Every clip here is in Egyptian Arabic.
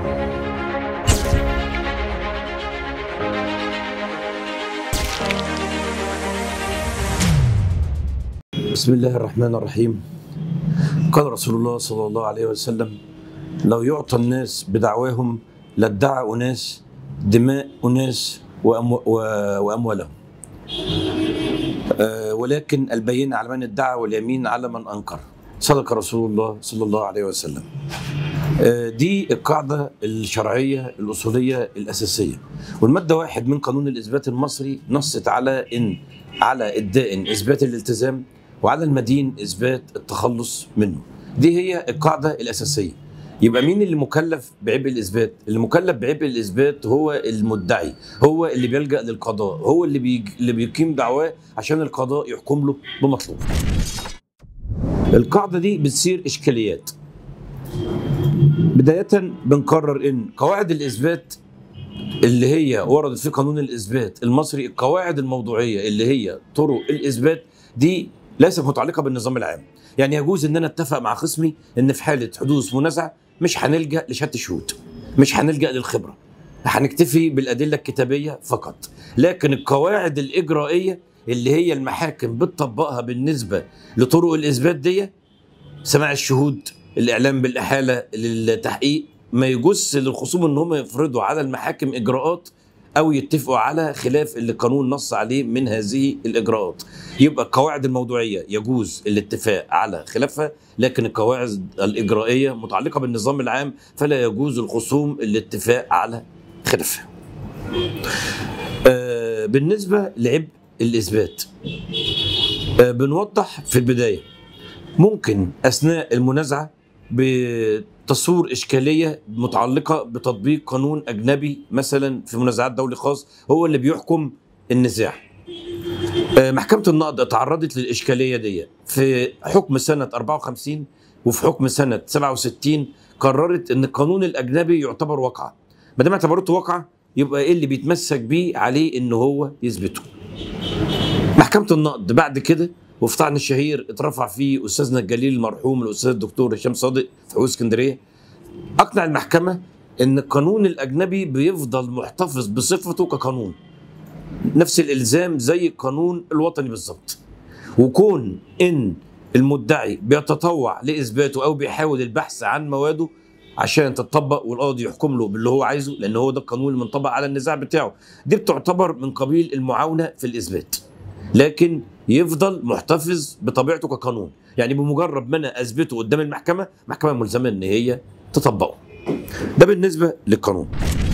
بسم الله الرحمن الرحيم قال رسول الله صلى الله عليه وسلم لو يعطى الناس بدعواهم لادعى أناس دماء أناس وأمو و- وأموالهم آه، ولكن البين على من ادعى واليمين على من أنكر صدق رسول الله صلى الله عليه وسلم آه، دي القاعدة الشرعية الأصولية الأساسية والمادة واحد من قانون الإثبات المصري نصت على إن على الدائن إثبات الالتزام وعلى المدين إثبات التخلص منه دي هي القاعدة الأساسية يبقى مين اللي مكلف بعبء الإثبات اللي مكلف بعبء الإثبات هو المدعي هو اللي بيلجأ للقضاء هو اللي, بيج... اللي بيقيم دعواه عشان القضاء يحكم له بمطلوب القاعدة دي بتصير إشكاليات بداية بنقرر إن قواعد الإثبات اللي هي وردت في قانون الإثبات المصري القواعد الموضوعية اللي هي طرق الإثبات دي ليست متعلقة بالنظام العام يعني يجوز إن أنا أتفق مع خصمي إن في حالة حدوث منازعة مش هنلجأ لشهادة شهود مش هنلجأ للخبرة هنكتفي بالأدلة الكتابية فقط لكن القواعد الإجرائية اللي هي المحاكم بتطبقها بالنسبة لطرق الإثبات دي سماع الشهود الإعلام بالإحالة للتحقيق ما يجوز للخصوم ان هم يفرضوا على المحاكم اجراءات او يتفقوا على خلاف اللي القانون نص عليه من هذه الاجراءات يبقى القواعد الموضوعيه يجوز الاتفاق على خلافها لكن القواعد الاجرائيه متعلقه بالنظام العام فلا يجوز الخصوم الاتفاق على خلافها آه بالنسبه لعبء الاثبات آه بنوضح في البدايه ممكن اثناء المنازعه بتصور اشكاليه متعلقه بتطبيق قانون اجنبي مثلا في منازعات دولي خاص هو اللي بيحكم النزاع. آه، محكمه النقض تعرضت للاشكاليه دي في حكم سنه 54 وفي حكم سنه 67 قررت ان القانون الاجنبي يعتبر واقعه. ما دام اعتبرته واقعه يبقى ايه اللي بيتمسك بيه عليه ان هو يثبته. محكمه النقض بعد كده وفي طعن الشهير اترفع فيه استاذنا الجليل المرحوم الاستاذ الدكتور هشام صادق في حقوق اسكندريه اقنع المحكمه ان القانون الاجنبي بيفضل محتفظ بصفته كقانون نفس الالزام زي القانون الوطني بالظبط وكون ان المدعي بيتطوع لاثباته او بيحاول البحث عن مواده عشان تطبق والقاضي يحكم له باللي هو عايزه لان هو ده القانون اللي منطبق على النزاع بتاعه دي بتعتبر من قبيل المعاونه في الاثبات لكن يفضل محتفظ بطبيعته كقانون يعني بمجرد ما انا اثبته قدام المحكمه المحكمه ملزمه ان هي تطبقه ده بالنسبه للقانون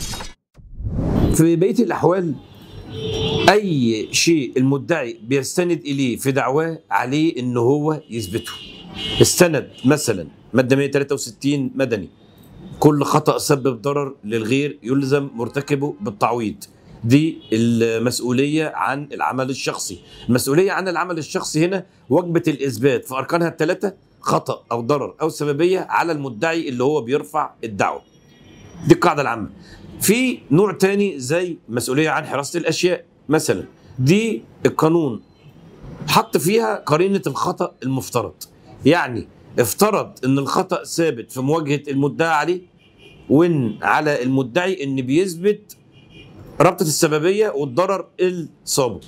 في بقيه الاحوال اي شيء المدعي بيستند اليه في دعواه عليه ان هو يثبته استند مثلا ماده 163 مدني كل خطا سبب ضرر للغير يلزم مرتكبه بالتعويض دي المسؤولية عن العمل الشخصي المسؤولية عن العمل الشخصي هنا وجبة الإثبات في أركانها الثلاثة خطأ أو ضرر أو سببية على المدعي اللي هو بيرفع الدعوة دي القاعدة العامة في نوع تاني زي مسؤولية عن حراسة الأشياء مثلا دي القانون حط فيها قرينة الخطأ المفترض يعني افترض ان الخطأ ثابت في مواجهة المدعي عليه وان على المدعي ان بيثبت ربطة السببية والضرر الصابه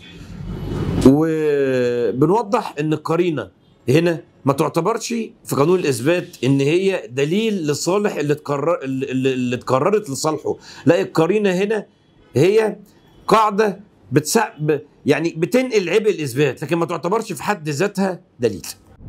وبنوضح ان القرينة هنا ما تعتبرش في قانون الاثبات ان هي دليل لصالح اللي اتكرر اللي اللي اتكررت لصالحه لا القرينة هنا هي قاعدة بتسع ب- يعني بتنقل عبء الاثبات لكن ما تعتبرش في حد ذاتها دليل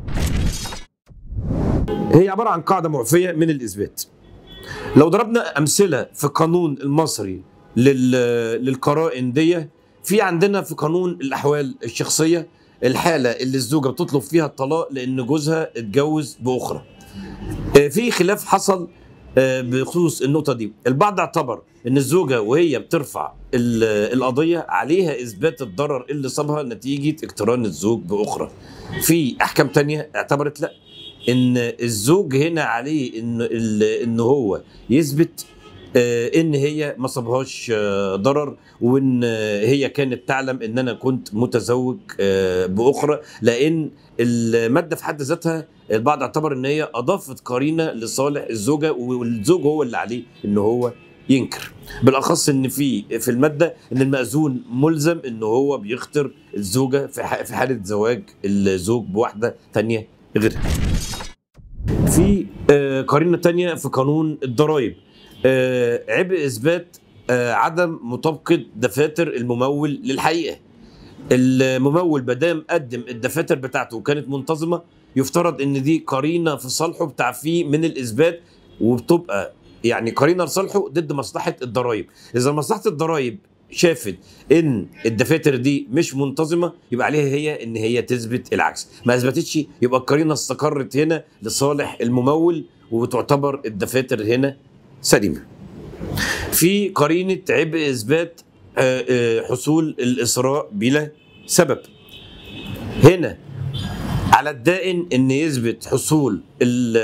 هي عبارة عن قاعدة معفية من الاثبات لو ضربنا امثله في القانون المصري لل... للقرائن دي في عندنا في قانون الاحوال الشخصيه الحاله اللي الزوجه بتطلب فيها الطلاق لان جوزها اتجوز باخرى آه، في خلاف حصل آه، بخصوص النقطه دي البعض اعتبر ان الزوجه وهي بترفع ال- القضيه عليها اثبات الضرر اللي صابها نتيجه اقتران الزوج باخرى في احكام تانية اعتبرت لا ان الزوج هنا عليه ان ال- ان هو يثبت آه، ان هي ما صابهاش آه، ضرر وان آه، هي كانت تعلم ان انا كنت متزوج آه، باخرى لان الماده في حد ذاتها البعض اعتبر ان هي اضافت قرينه لصالح الزوجه والزوج هو اللي عليه ان هو ينكر بالاخص ان في في الماده ان المأذون ملزم ان هو بيختر الزوجه في ح- في حاله زواج الزوج بواحده تانية غيرها في آه، قرينه تانية في قانون الضرائب آه، عبء اثبات آه، عدم مطابقه دفاتر الممول للحقيقه الممول بدام قدم الدفاتر بتاعته وكانت منتظمه يفترض ان دي قرينه في صالحه بتعفيه من الاثبات وبتبقى يعني قرينه لصالحه ضد مصلحه الضرائب اذا مصلحه الضرائب شافت ان الدفاتر دي مش منتظمه يبقى عليها هي ان هي تثبت العكس ما اثبتتش يبقى القرينه استقرت هنا لصالح الممول وتعتبر الدفاتر هنا سليمه في قرينه عبء اثبات آه، آه، حصول الاسراء بلا سبب هنا على الدائن ان يثبت حصول ال-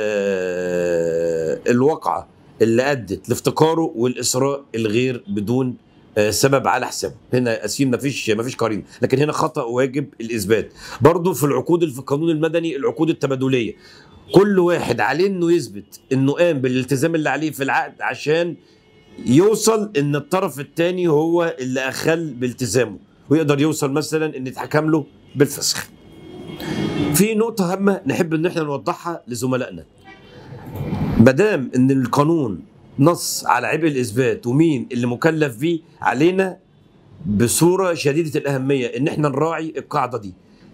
آه، الواقعه اللي ادت لافتقاره والاسراء الغير بدون آه، سبب على حسابه هنا اسفين مفيش مفيش قرينه لكن هنا خطا واجب الاثبات برضو في العقود اللي في القانون المدني العقود التبادليه كل واحد عليه انه يثبت انه قام بالالتزام اللي عليه في العقد عشان يوصل ان الطرف الثاني هو اللي اخل بالتزامه ويقدر يوصل مثلا ان يتحكم له بالفسخ في نقطة هامة نحب ان احنا نوضحها لزملائنا مادام ان القانون نص على عبء الاثبات ومين اللي مكلف بيه علينا بصورة شديدة الأهمية ان احنا نراعي القاعدة دي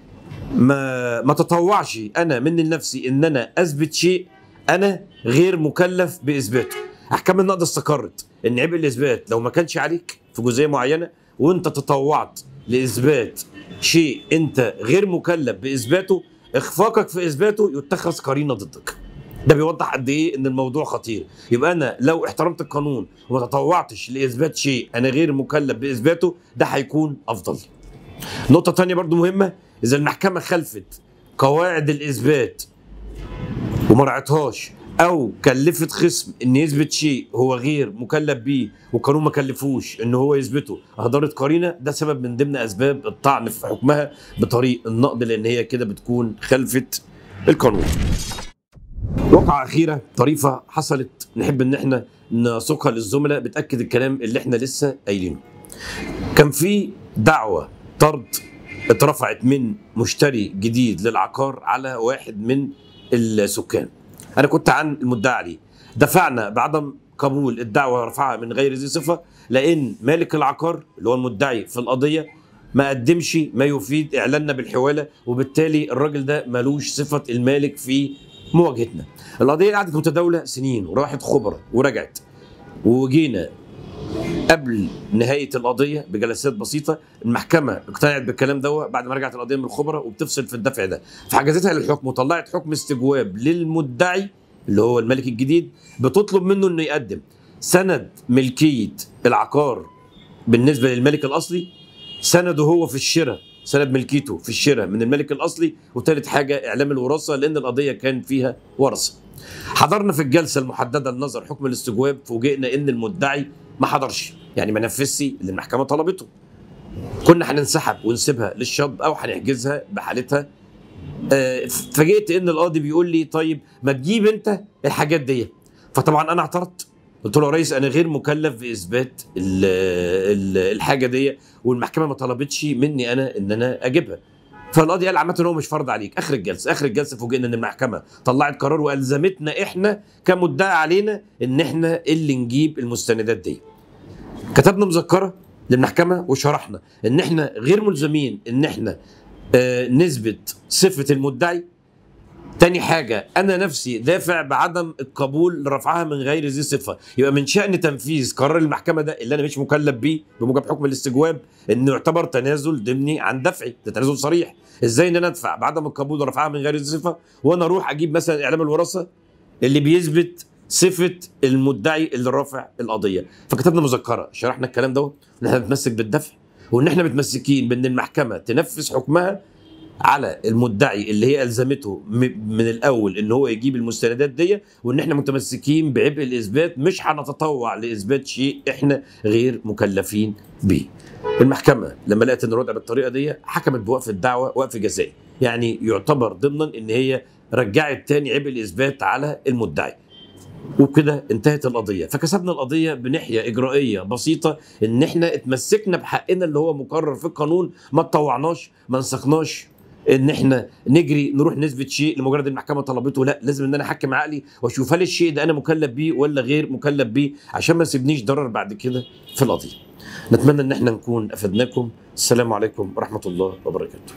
ما ما تطوعش انا من لنفسي ان انا اثبت شيء انا غير مكلف باثباته احكام النقد استقرت ان عبء الاثبات لو ما كانش عليك في جزئيه معينه وانت تطوعت لاثبات شيء انت غير مكلف باثباته اخفاقك في اثباته يتخذ قرينه ضدك ده بيوضح قد ايه ان الموضوع خطير يبقى انا لو احترمت القانون وما تطوعتش لاثبات شيء انا غير مكلف باثباته ده هيكون افضل نقطه تانية برضو مهمه اذا المحكمه خلفت قواعد الاثبات وما رعتهاش او كلفت خصم ان يثبت شيء هو غير مكلف بيه والقانون ما كلفوش ان هو يثبته اهدرت قرينه ده سبب من ضمن اسباب الطعن في حكمها بطريق النقد لان هي كده بتكون خلفت القانون وقعة أخيرة طريفة حصلت نحب إن إحنا نسوقها للزملاء بتأكد الكلام اللي إحنا لسه قايلينه. كان في دعوة طرد اترفعت من مشتري جديد للعقار على واحد من السكان. أنا كنت عن المدعي عليه. دفعنا بعدم قبول الدعوة رفعها من غير ذي صفة لأن مالك العقار اللي هو المدعي في القضية ما قدمش ما يفيد إعلاننا بالحوالة وبالتالي الراجل ده ملوش صفة المالك في مواجهتنا. القضية قعدت متداولة سنين وراحت خبرة ورجعت وجينا قبل نهاية القضية بجلسات بسيطة المحكمة اقتنعت بالكلام ده بعد ما رجعت القضية من الخبراء وبتفصل في الدفع ده فحجزتها للحكم وطلعت حكم استجواب للمدعي اللي هو الملك الجديد بتطلب منه انه يقدم سند ملكية العقار بالنسبة للملك الأصلي سنده هو في الشراء سند ملكيته في الشراء من الملك الاصلي وثالث حاجه اعلام الوراثه لان القضيه كان فيها ورثه. حضرنا في الجلسه المحدده لنظر حكم الاستجواب فوجئنا ان المدعي ما حضرش يعني ما نفذش اللي المحكمه طلبته. كنا هننسحب ونسيبها للشاب او هنحجزها بحالتها آه، اتفاجئت ان القاضي بيقول لي طيب ما تجيب انت الحاجات دي فطبعا انا اعترضت قلت له يا ريس انا غير مكلف باثبات ال- ال- الحاجه دي والمحكمه ما طلبتش مني انا ان انا اجيبها فالقاضي قال عامه هو مش فرض عليك اخر الجلسه اخر الجلسه فوجئنا ان المحكمه طلعت قرار والزمتنا احنا كمدعي علينا ان احنا اللي نجيب المستندات دي كتبنا مذكره للمحكمه وشرحنا ان احنا غير ملزمين ان احنا آه، نثبت صفه المدعي تاني حاجة أنا نفسي دافع بعدم القبول لرفعها من غير ذي صفة يبقى من شأن تنفيذ قرار المحكمة ده اللي أنا مش مكلف بيه بموجب حكم الاستجواب إنه يعتبر تنازل ضمني عن دفعي ده تنازل صريح إزاي إن أنا أدفع بعدم القبول لرفعها من غير ذي صفة وأنا أروح أجيب مثلا إعلام الوراثة اللي بيثبت صفة المدعي اللي رافع القضية فكتبنا مذكرة شرحنا الكلام ده إن إحنا بنتمسك بالدفع وإن إحنا متمسكين بإن المحكمة تنفذ حكمها على المدعي اللي هي الزمته م- من الاول ان هو يجيب المستندات دي وان احنا متمسكين بعبء الاثبات مش هنتطوع لاثبات شيء احنا غير مكلفين بيه. المحكمه لما لقت ان الوضع بالطريقه دي حكمت بوقف الدعوه وقف جزائي يعني يعتبر ضمنا ان هي رجعت تاني عبء الاثبات على المدعي وكده انتهت القضيه فكسبنا القضيه بناحيه اجرائيه بسيطه ان احنا اتمسكنا بحقنا اللي هو مقرر في القانون ما اتطوعناش ما نسخناش ان احنا نجري نروح نثبت شيء لمجرد المحكمه طلبته لا لازم ان انا احكم عقلي واشوف هل الشيء ده انا مكلف بيه ولا غير مكلف بيه عشان ما يسيبنيش ضرر بعد كده في القضيه نتمنى ان احنا نكون افدناكم السلام عليكم ورحمه الله وبركاته